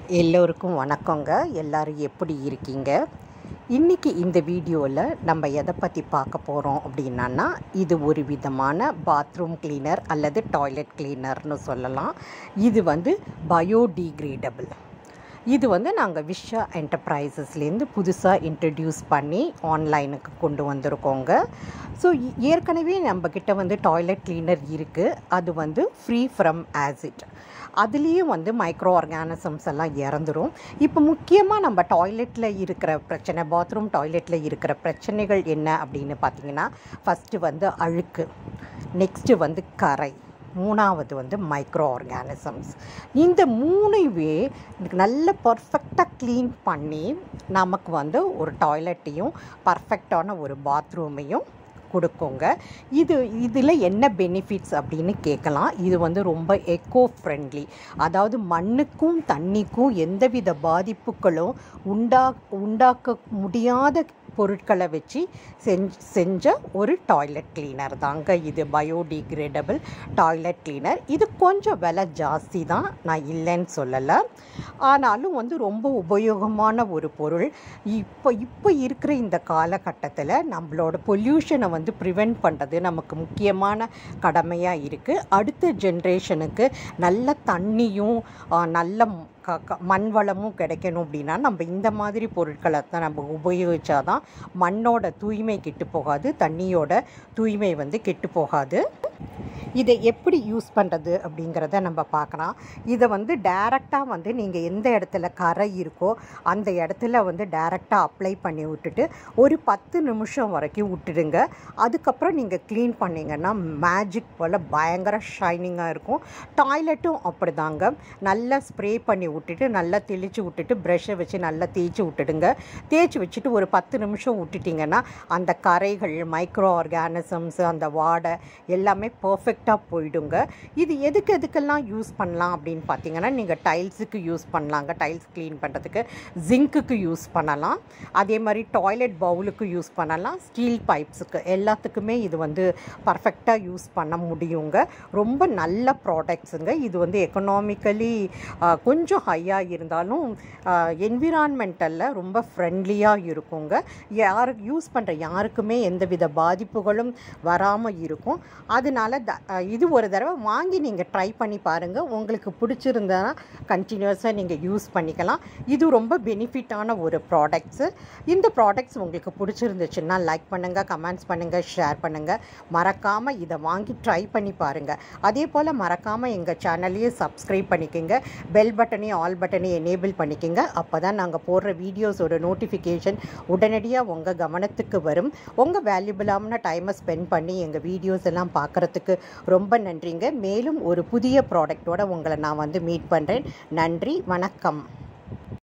எல்லோருக்கும் வணக்கங்க எல்லாரும் எப்படி இருக்கீங்க இன்றைக்கி இந்த வீடியோவில் நம்ம எதை பற்றி பார்க்க போகிறோம் அப்படின்னா இது ஒரு விதமான பாத்ரூம் கிளீனர் அல்லது டாய்லெட் கிளீனர்னு சொல்லலாம் இது வந்து பயோடிகிரேடபிள் இது வந்து நாங்கள் விஷா என்டர்பிரைசஸ்லேருந்து புதுசாக இன்ட்ரடியூஸ் பண்ணி ஆன்லைனுக்கு கொண்டு வந்திருக்கோங்க ஸோ ஏற்கனவே நம்மக்கிட்ட வந்து டாய்லெட் கிளீனர் இருக்குது அது வந்து ஃப்ரீ ஃப்ரம் ஆசிட் அதுலேயும் வந்து மைக்ரோ ஆர்கானிசம்ஸ் எல்லாம் இறந்துரும் இப்போ முக்கியமாக நம்ம டாய்லெட்டில் இருக்கிற பிரச்சனை பாத்ரூம் டாய்லெட்டில் இருக்கிற பிரச்சனைகள் என்ன அப்படின்னு பார்த்தீங்கன்னா ஃபஸ்ட்டு வந்து அழுக்கு நெக்ஸ்ட்டு வந்து கரை மூணாவது வந்து மைக்ரோ ஆர்கானிசம்ஸ் இந்த மூணையுமே நல்ல பர்ஃபெக்டாக க்ளீன் பண்ணி நமக்கு வந்து ஒரு டாய்லெட்டையும் பர்ஃபெக்டான ஒரு பாத்ரூமையும் கொடுக்குங்க இது இதில் என்ன பெனிஃபிட்ஸ் அப்படின்னு கேட்கலாம் இது வந்து ரொம்ப எக்கோ ஃப்ரெண்ட்லி அதாவது மண்ணுக்கும் தண்ணிக்கும் எந்தவித பாதிப்புகளும் உண்டா உண்டாக்க முடியாத பொருட்களை வச்சு செஞ்ச செஞ்ச ஒரு டாய்லெட் கிளீனர் தாங்க இது பயோடிகிரேடபிள் டாய்லெட் கிளீனர் இது கொஞ்சம் விலை ஜாஸ்தி தான் நான் இல்லைன்னு சொல்லலை ஆனாலும் வந்து ரொம்ப உபயோகமான ஒரு பொருள் இப்போ இப்போ இருக்கிற இந்த காலகட்டத்தில் நம்மளோட பொல்யூஷனை வந்து ப்ரிவெண்ட் பண்ணுறது நமக்கு முக்கியமான கடமையாக இருக்குது அடுத்த ஜென்ரேஷனுக்கு நல்ல தண்ணியும் நல்ல க க மண் வளமும் கிடைக்கணும் அப்படின்னா நம்ம இந்த மாதிரி பொருட்களை தான் நம்ம உபயோகித்தா தான் மண்ணோட தூய்மை கெட்டு போகாது தண்ணியோட தூய்மை வந்து கெட்டு போகாது இதை எப்படி யூஸ் பண்ணுறது அப்படிங்கிறத நம்ம பார்க்கலாம் இதை வந்து டைரெக்டாக வந்து நீங்கள் எந்த இடத்துல கரை இருக்கோ அந்த இடத்துல வந்து டைரெக்டாக அப்ளை பண்ணி விட்டுட்டு ஒரு பத்து நிமிஷம் வரைக்கும் விட்டுடுங்க அதுக்கப்புறம் நீங்கள் க்ளீன் பண்ணிங்கன்னா மேஜிக் போல் பயங்கர ஷைனிங்காக இருக்கும் டாய்லெட்டும் அப்படி தாங்க நல்லா ஸ்ப்ரே பண்ணி விட்டுட்டு நல்லா தெளித்து விட்டுட்டு ப்ரெஷ்ஷை வச்சு நல்லா தேய்ச்சி விட்டுடுங்க தேய்ச்சி வச்சுட்டு ஒரு பத்து நிமிஷம் விட்டுட்டிங்கன்னா அந்த கரைகள் மைக்ரோ ஆர்கானிசம்ஸ் அந்த வாடை எல்லாமே பர்ஃபெக்டாக போயிடுங்க இது எதுக்கு எதுக்கெல்லாம் யூஸ் பண்ணலாம் அப்படின்னு பார்த்தீங்கன்னா நீங்கள் டைல்ஸுக்கு யூஸ் பண்ணலாங்க டைல்ஸ் க்ளீன் பண்ணுறதுக்கு ஜிங்க்குக்கு யூஸ் பண்ணலாம் அதே மாதிரி டாய்லெட் பவுலுக்கு யூஸ் பண்ணலாம் ஸ்டீல் பைப்ஸுக்கு எல்லாத்துக்குமே இது வந்து பர்ஃபெக்டாக யூஸ் பண்ண முடியுங்க ரொம்ப நல்ல ப்ராடக்ட்ஸுங்க இது வந்து எக்கனாமிக்கலி கொஞ்சம் ஹையாக இருந்தாலும் என்விரான்மெண்டலில் ரொம்ப ஃப்ரெண்ட்லியாக இருக்குங்க யார் யூஸ் பண்ணுற யாருக்குமே எந்தவித பாதிப்புகளும் வராமல் இருக்கும் அதனால த இது ஒரு தடவை வாங்கி நீங்கள் ட்ரை பண்ணி பாருங்கள் உங்களுக்கு பிடிச்சிருந்தா கண்டினியூஸாக நீங்கள் யூஸ் பண்ணிக்கலாம் இது ரொம்ப பெனிஃபிட்டான ஒரு ப்ராடக்ட்ஸு இந்த ப்ராடக்ட்ஸ் உங்களுக்கு பிடிச்சிருந்துச்சுன்னா லைக் பண்ணுங்கள் கமெண்ட்ஸ் பண்ணுங்கள் ஷேர் பண்ணுங்கள் மறக்காமல் இதை வாங்கி ட்ரை பண்ணி பாருங்கள் அதே போல் மறக்காமல் எங்கள் சேனல்லையும் சப்ஸ்கிரைப் பண்ணிக்கோங்க பெல் பட்டனையும் ஆல் பட்டனையும் எனேபிள் பண்ணிக்கோங்க அப்போ தான் நாங்கள் போடுற வீடியோஸோட நோட்டிஃபிகேஷன் உடனடியாக உங்கள் கவனத்துக்கு வரும் உங்கள் வேல்யூபிளான டைமை ஸ்பெண்ட் பண்ணி எங்கள் வீடியோஸ் எல்லாம் பார்க்குறதுக்கு ரொம்ப நன்றிங்க மேலும் ஒரு புதிய ப்ராடக்டோட உங்களை நான் வந்து மீட் பண்ணுறேன் நன்றி வணக்கம்